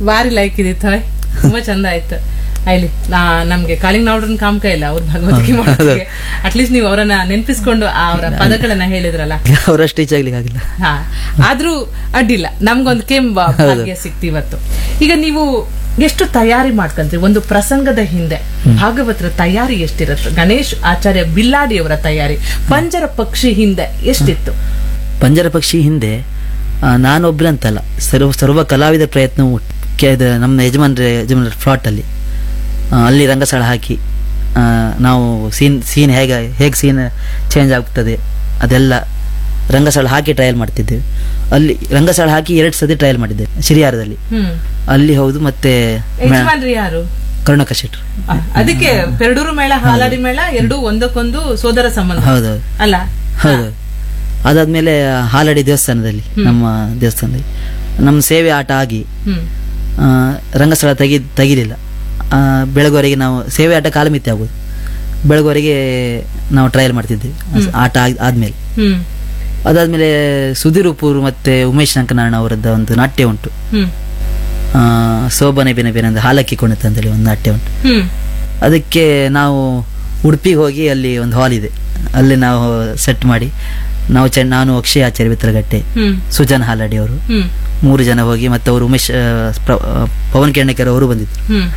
ಬಾರಿ like ಇದಿತ್ತು hi ತುಂಬಾ ಚಂದ ಆಯ್ತು ಆಯ್ಲಿ ನಾ ನಮ್ಗೆ ಕಾಳಿಂಗ್ ನಾವ್ರನ್ ಕಾಮಕ ಇಲ್ಲ ಅವ್ರ ಭಗವದ್ಗೀತೆ ಮಾಡೋದಕ್ಕೆ ಅಟ್ಲೀಸ್ಟ್ ನೀವು ಅವರನ್ನ ನೆನಪಿಸ್ಕೊಂಡು ಅವರ ಪದಗಳನ್ನ ಹೇಳಿದ್ರಲ್ಲ ಅವರಷ್ಟು ಟೀಚ್ ಆಗ್ಲಿಕ್ಕೆ ಆಗಿಲ್ಲ ಹಾ ಆದ್ರೂ ಅಡ್ಡಿಲ್ಲ ನಮ್ಗೊಂದು ಕೆಂಬ ಭಾಗ್ಯ ಸಿಕ್ತಿ ಇವತ್ತು ಈಗ ನೀವು ಎಷ್ಟು ತಯಾರಿ ಮಾಡ್ಕೊಂತೀರಿ ಒಂದು ಪ್ರಸಂಗದ ಹಿಂದೆ ಭಾಗವತರ ತಯಾರಿ ಎಷ್ಟಿರುತ್ತೆ ಗಣೇಶ್ ಆಚಾರ್ಯ ಬಿಲ್ಲಾಡಿಯವರ ತಯಾರಿ ಪಂಜರ ಪಕ್ಷಿ ಹಿಂದೆ ಎಷ್ಟಿತ್ತು ಪಂಜರ ಪಕ್ಷಿ ಹಿಂದೆ ಆ, ನಾನೊಬ್ರೆ ಅಂತಲ್ಲ ಸರ್ವ ಸರ್ವ ಕಲಾವಿದ ಪ್ರಯತ್ನವು ಕೆ- ಇದು ನಮ್ಮ ಯಜಮಾನ್ರ ಯಜಮಾನ್ರ ಫ್ಲಾಟ್ ಅಲ್ಲಿ ಆ, ಅಲ್ಲಿ ರಂಗಸ್ಥಳ ಹಾಕಿ ಆ, ನಾವು ಸೀನ್ ಸೀನ್ ಹೇಗೆ ಹೇಗೆ ಸೀನ್ ಚೇಂಜ್ ಆಗ್ತದೆ ಅದೆಲ್ಲ ರಂಗಸ್ಥಳ ಹಾಕಿ ಟ್ರಯಲ್ ಮಾಡ್ತಿದ್ದೇವೆ ಅಲ್ಲಿ ರಂಗಸ್ಥಳ ಹಾಕಿ ಎರಡು ಸತಿ ಟ್ರಯಲ್ ಮಾಡಿದ್ದೇವೆ ಶಿರಿಯಾರದಲ್ಲಿ ಹ್ಮ್ ಅಲ್ಲಿ ಹೌದು ಮತ್ತೆ ಯಜಮಾನ್ರಿ ಯಾರು ಕರುಣಕ ಶೆಟ್ರು ಆ, ಅದಕ್ಕೆ ಪೆರಡೂರು ಮೇಳ ಹಾಲಾಡಿ ಮೇಳ ಎರಡು ಒಂದಕ್ಕೊಂದು ಸೋದರ ಸಂಬಂಧ ಹೌದೌದು ಅಲ್ಲ ಹೌದು ಅದಾದ್ಮೇಲೆ ಹಾಲಡಿ ದೇವಸ್ಥಾನದಲ್ಲಿ ನಮ್ಮ ದೇವಸ್ಥಾನದಲ್ಲಿ ನಮ್ಮ ಸೇವೆ ಆಟ ಆಗಿ ಹ್ಮ್ ಆ, ರಂಗಸ್ಥಳ ತೆಗಿ ತೆಗಿಲಿಲ್ಲ ಆ, ಬೆಳಗುವರೆಗೆ ನಾವು ಸೇವೆ ಆಟ ಕಾಲಮಿತಿ ಆಗೋದು ಬೆಳಗುವರೆಗೆ ನಾವು ಟ್ರಯಲ್ ಮಾಡ್ತಿದ್ವಿ ಆಟ ಆಗ್- ಆದ್ಮೇಲೆ ಹ್ಮ್ ಅದಾದ್ಮೇಲೆ ಸುಧೀರ್ ಉಪೂರ್ ಮತ್ತೆ ಉಮೇಶ್ ಶಂಕನಾರಾಯಣ ಅವರದ್ದು ಒಂದು ನಾಟ್ಯ ಉಂಟು ಹ್ಮ್ ಆ, ಸೋಬನೆ ಬೆನೆ ಬೆನೆ ಅಂತ ಹಾಲಕ್ಕಿ ಕುಣಿತ ಅಂತೇಳಿ ಒಂದು ನಾಟ್ಯ ಉಂಟು ಹ್ಮ್ ಅದಕ್ಕೆ ನಾವು ಉಡುಪಿಗೆ ಹೋಗಿ ಅಲ್ಲಿ ಒಂದು ಹಾಲ್ ಇದೆ ಅಲ್ಲಿ ನಾವು ಸೆಟ್ ಮಾಡಿ ನಾವು ಚೆನ್ನ ನಾನು ಅಕ್ಷಯ್ ಆಚಾರ್ಯ ಬಿತ್ರಗಟ್ಟೆ ಹ್ಮ್ ಸುಜನ್ ಹಾಲಾಡಿ ಅವರು ಹ್ಮ್ ಮೂರು ಜನ ಹೋಗಿ ಮತ್ತೆ ಅವರು ಉಮೇಶ್ ಆ, ಪ್ರ- ಆ, ಪವನ್ ಕೆಣ್ಣಕೆರೆ ಅವರು ಬಂದಿದ್ರು ಹ್ಮ್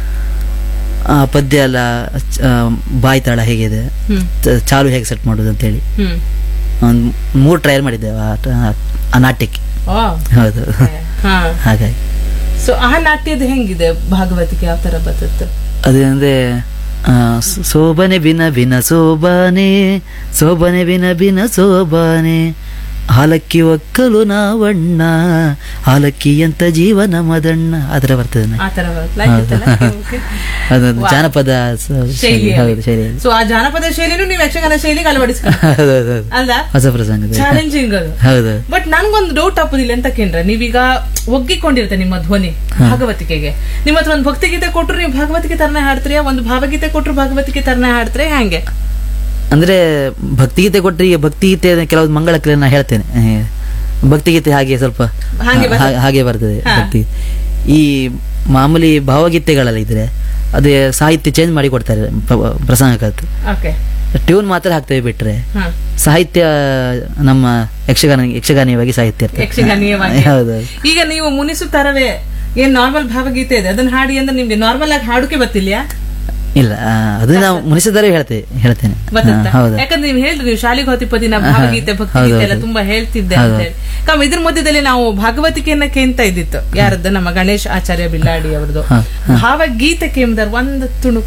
ಆ ಪದ್ಯ ಎಲ್ಲ ಆ, ಬಾಯಿ ತಾಳ ಹೇಗಿದೆ ಹ್ಮ್ ಚ- ಚಾಲು ಹೇಗೆ ಸೆಟ್ ಮಾಡೋದು ಅಂತೇಳಿ ಹ್ಮ್ ಒಂದು ಮೂರು ಟ್ರಯಲ್ ಮಾಡಿದ್ದೇವೆ ಆ ಟ- ಆ ನಾಟ್ಯಕ್ಕೆ ಓ ಹೌದು ಹಾ ಹಾಗಾಗಿ ಸೊ ಆ ನಾಟ್ಯದ ಹೆಂಗಿದೆ ಭಾಗವತಿಗೆ ಯಾವ ತರ ಬರ್ತದೆ ಅದಂದ್ರೆ ಆ, ಸ- ಸೋಬನೆ ಬಿನ ಬಿನ ಸೋಬಾನೆ ಸೋಬನೆ ಬಿನ ಬಿನ ಸೋಬಾನೆ ಹಾಲಕ್ಕಿ ಒಕ್ಕಲು ನಾವಣ್ಣ ಹಾಲಕ್ಕಿಯಂತ ಜೀವನ ಮದಣ್ಣ ಅದರ ಬರ್ತದೆ ನ- ಆ ತರ ಬರ್ತಲ್ಲ ಅದೊಂದು ಜಾನಪದ ಸ- ಶೈಲಿ ಹೌದು ಶೈಲಿ ಸೊ ಆ ಜಾನಪದ ಶೈಲಿನೂ ನೀವು ಯಕ್ಷಗಾನ ಶೈಲಿಗೆ ಅಳವಡಿಸ್ಕೊಂಡು ಹೌದು ಹೌದು ಹೌದು. ಅಲ್ಲ ಹೊಸ ಪ್ರಸಂಗ ಚಾಲೆಂಜಿಂಗ್ ಅದು ಹೌದು ಬಟ್ ನನ್ಗೊಂದು ಡೌಟ್ ಹಾಕೋದಿಲ್ಲ ಅಂತ ಕೇಂದ್ರ ನೀವೀಗ ಒಗ್ಗಿಕೊಂಡಿರುತ್ತೆ ನಿಮ್ಮ ಧ್ವನಿ ಭಾಗವತಿಕೆಗೆ ನಿಮ್ಮ ಹತ್ರ ಒಂದು ಭಕ್ತಿಗೀತೆ ಕೊಟ್ರು ನೀವು ಭಾಗವತಿಗೆ ತರನೇ ಹಾಡ್ತೀರಾ ಒಂದು ಭಾವಗೀತೆ ಕೊಟ್ರು ಭಾಗವತಿಗೆ ತರನೇ ಹಾಡ್ತೀರಾ ಹೆಂಗೆ ಅಂದ್ರೆ ಭಕ್ತಿಗೀತೆ ಕೊಟ್ಟರೆ ಈಗ ಭಕ್ತಿಗೀತೆ ಕೆಲವು ಮಂಗಳ ಕ್ರಿಯೆ ನಾ ಹೇಳ್ತೇನೆ ಏ, ಭಕ್ತಿಗೀತೆ ಹಾಗೆ ಸ್ವಲ್ಪ ಹಾಗೆ ಬರ್ತದೆ. ಹಾ- ಹಾಗೆ ಬರ್ತದೆ ಹಾ. ಭಕ್ತಿ ಈ ಮಾಮೂಲಿ ಭಾವಗೀತೆಗಳೆಲ್ಲ ಇದ್ರೆ ಅದೇ ಸಾಹಿತ್ಯ ಚೇಂಜ್ ಮಾಡಿ ಕೊಡ್ತಾರೆ ಪ್ರ- ಪ್ರಸಂಗಕ್ಕಂತ ಓಕೆ ಟ್ಯೂನ್ ಮಾತ್ರ ಹಾಕ್ತೇವೆ ಬಿಟ್ರೆ ಹಾ ಸಾಹಿತ್ಯ ನಮ್ಮ ಯಕ್ಷಗಾನ ಯಕ್ಷಗಾನೀಯವಾಗಿ ಸಾಹಿತ್ಯ ಇರ್ತದೆ. ಯಕ್ಷಗಾನೀಯವಾಗಿ ಹೌದು ಈಗ ನೀವು ಮುನಿಸು ತರವೇ ಏನ್ ನಾರ್ಮಲ್ ಭಾವಗೀತೆ ಇದೆ ಅದನ್ನ ಹಾಡಿ ಅಂದ್ರೆ ನಿಮ್ಗೆ ನಾರ್ಮಲ್ ಆಗಿ ಹಾಡೋಕೆ ಬರ್ತಿಲ್ಯಾ ಇಲ್ಲ ಆ, ಅದು ನಾವು ಮುನಿಸಿದರೆ ಹೇಳ್ತೇವೆ ಹೇಳ್ತೇನೆ ಬರ್ತದ ಹಾ, ಹೌದು ಯಾಕಂದ್ರೆ ನೀವು ಹೇಳಿದ್ರಿ ನೀವು ಶಾಲೆಗೆ ಹೋತಿಪದಿ ನಾ ಭಾವಗೀತೆ ಭಕ್ತಿಗೀತೆ ಎಲ್ಲ ತುಂಬಾ ಹೇಳ್ತಿದ್ದೆ ಅಂತ ಹೇಳಿ ಕಮ್ ಇದ್ರ ಮಧ್ಯದಲ್ಲಿ ನಾವು ಭಾಗವತಿಕೆಯನ್ನ ಕೇಂತ ಇದ್ದಿತ್ತು ಯಾರದ್ದು ನಮ್ಮ ಗಣೇಶ್ ಆಚಾರ್ಯ ಬಿಲ್ಲಾಡಿ ಅವ್ರದ್ದು ಭಾವಗೀತೆ ಕೇಂದ್ರ ಒಂದು ತುಣುಕು